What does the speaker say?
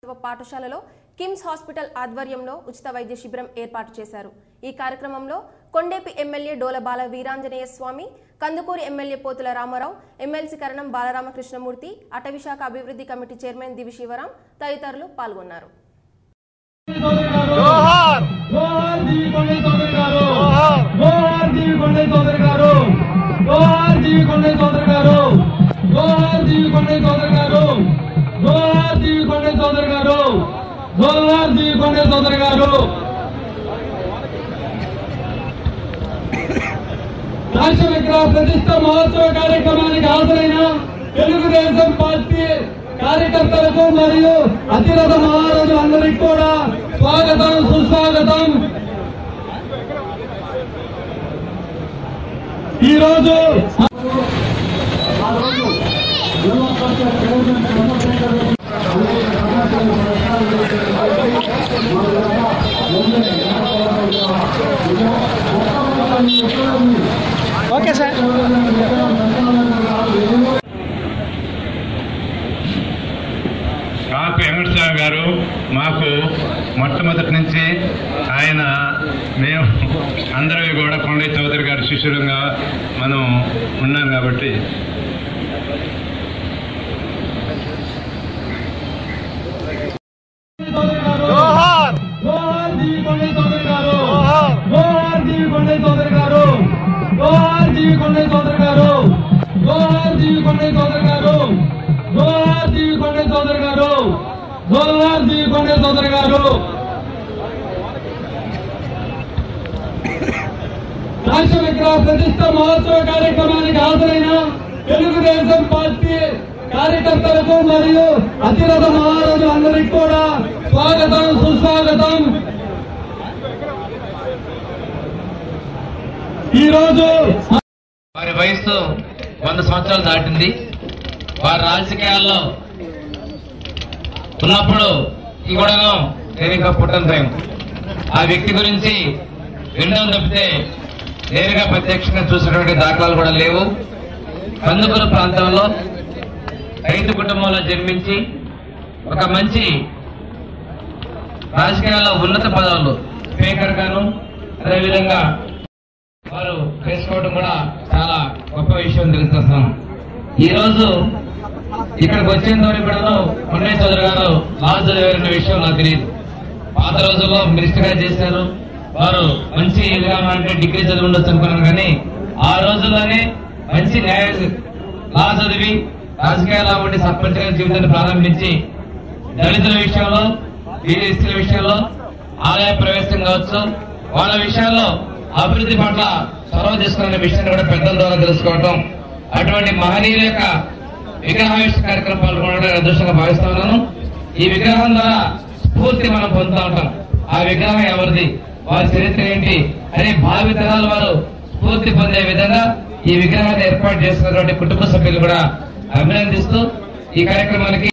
ప్రభుత్వ పాఠశాలలో కిమ్స్ హాస్పిటల్ ఆధ్వర్యంలో ఉచిత వైద్య శిబిరం ఏర్పాటు చేశారు ఈ కార్యక్రమంలో కొండేపి ఎమ్మెల్యే డోలబాల వీరాంజనేయ స్వామి కందుకూరి ఎమ్మెల్యే పోతుల రామారావు ఎమ్మెల్సీ కరణం బాలరామకృష్ణమూర్తి అటవీశాఖ అభివృద్ధి కమిటీ చైర్మన్ దివి శివరాం తదితరులు పాల్గొన్నారు జోహార్ జోహార్ జీ కొండే చౌదరి గారు జోహార్ జోహార్ జీ కొండే చౌదరి గారు జోహార్ జీ కొండే చౌదరి గారు జోహార్ జీ కొండే చౌదరి గారు జోహార్ జీ కొండే చౌదరి గారు జోహార్ జీ కొండే చౌదరి గారు రాష్ట్ర విగ్రహ ప్రతిష్ట మహోత్సవ కార్యక్రమానికి హాజరైన తెలుగుదేశం పార్టీ కార్యకర్తలకు మరియు అతిరథ మహారాజులందరికీ కూడా స్వాగతం సుస్వాగతం ఈ రోజు ఓకే సార్ కాపు వెంకటస్వామి గారు మాకు మొట్టమొదటి నుంచి ఆయన మేము అందరూ కూడా కొండయ్య చౌదరి గారి శిష్యులుగా మనం ఉన్నాం కాబట్టి జోహార్ జోహార్ జీ కొండే చౌదరి గారు జోహార్ జోహార్ జీ కొండే చౌదరి గారు జోహార్ జీ కొండే చౌదరి గారు జోహార్ జీ కొండే చౌదరి గారు జోహార్ జీ కొండే చౌదరి గారు జోహార్ జీ కొండే చౌదరి గారు రాష్ట్ర విగ్రహ ప్రతిష్ట మహోత్సవ కార్యక్రమానికి హాజరైన తెలుగుదేశం పార్టీ కార్యకర్తలకు మరియు అతిరథ మహారాజులందరికీ కూడా స్వాగతం సుస్వాగతం ఈ రోజు వారి వయస్సు వంద సంవత్సరాలు దాటింది వారి రాజకీయాల్లో ఉన్నప్పుడు ఈ గొడవ నేరుగా పుట్టని భయం ఆ వ్యక్తి గురించి వినడం తప్పితే నేరుగా ప్రత్యక్షంగా చూసినటువంటి దాఖలాలు కూడా లేవు కందుకూరు ప్రాంతంలో రైతు కుటుంబంలో జన్మించి ఒక మంచి రాజకీయాల్లో ఉన్నత పదవులు స్పీకర్ గాను అదేవిధంగా వారు చేసుకోవడం కూడా చాలా గొప్ప విషయం తెలుస్తున్నాం ఈ రోజు ఇక్కడికి వచ్చేంత వరకు కూడా కొండయ్య చౌదరి గారు లా చదివారన్న విషయం నాకు తెలియదు పాత రోజుల్లో మినిస్టర్ గా చేశారు వారు మంచి ఇదిగా అంటే డిగ్రీ చదివి ఉండొచ్చు అనుకున్నాను కానీ ఆ రోజుల్లోనే మంచి న్యాయ లా చదివి రాజకీయాల్లో ఉండి సర్పంచ్ గారి జీవితాన్ని ప్రారంభించి దళితుల విషయంలో బీఎస్సీల విషయంలో ఆలయ ప్రవేశం కావచ్చు వాళ్ళ విషయాల్లో అభివృద్ధి పట్ల చొరవ తీసుకున్న విషయాన్ని కూడా పెద్దల ద్వారా తెలుసుకోవటం అటువంటి మహనీయుల యొక్క విగ్రహావిష్ట కార్యక్రమం పాల్గొనడం అదృష్టంగా భావిస్తా ఉన్నాను ఈ విగ్రహం ద్వారా స్ఫూర్తి మనం పొందుతూ ఉంటాం ఆ విగ్రహం ఎవరిది వారి చరిత్ర ఏంటి అని భావి తరాల వారు స్ఫూర్తి పొందే విధంగా ఈ విగ్రహాన్ని ఏర్పాటు చేసినటువంటి కుటుంబ సభ్యులు కూడా అభినందిస్తూ ఈ కార్యక్రమానికి